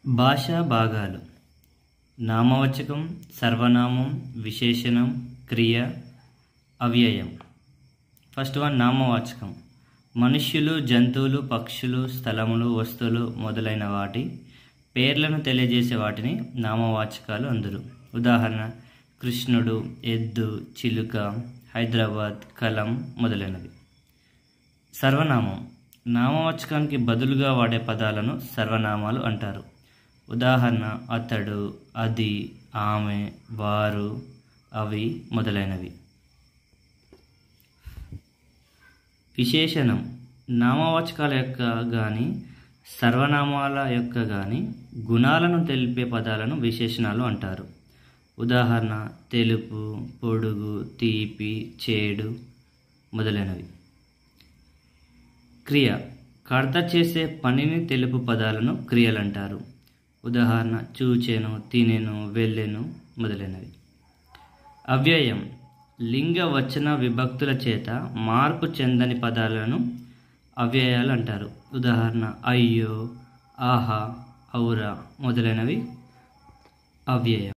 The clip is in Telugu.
భాషా భాగాలు నామవాచకం సర్వనామం విశేషణం క్రియ అవ్యయం ఫస్ట్ వన్ నామవాచకం మనుష్యులు జంతువులు పక్షులు స్థలములు వస్తువులు మొదలైన వాటి పేర్లను తెలియజేసే వాటిని నామవాచకాలు అందరు ఉదాహరణ కృష్ణుడు ఎద్దు చిలుక హైదరాబాద్ కలం మొదలైనవి సర్వనామం నామవాచకానికి బదులుగా వాడే పదాలను సర్వనామాలు అంటారు ఉదాహరణ అతడు అది ఆమె వారు అవి మొదలైనవి విశేషణం నామవాచకాల యొక్క కానీ సర్వనామాల యొక్క కానీ గుణాలను తెలిపే పదాలను విశేషణాలు అంటారు ఉదాహరణ తెలుపు పొడుగు తీపి చేడు మొదలైనవి క్రియ కర్త చేసే పనిని తెలుపు పదాలను క్రియలంటారు ఉదాహరణ చూచెను తినెను వెళ్ళెను మొదలైనవి అవ్యయం లింగ వచన విభక్తుల చేత మార్పు చెందని పదాలను అవ్యయాలు అంటారు ఉదాహరణ అయ్యో ఆహా ఔరా మొదలైనవి అవ్యయం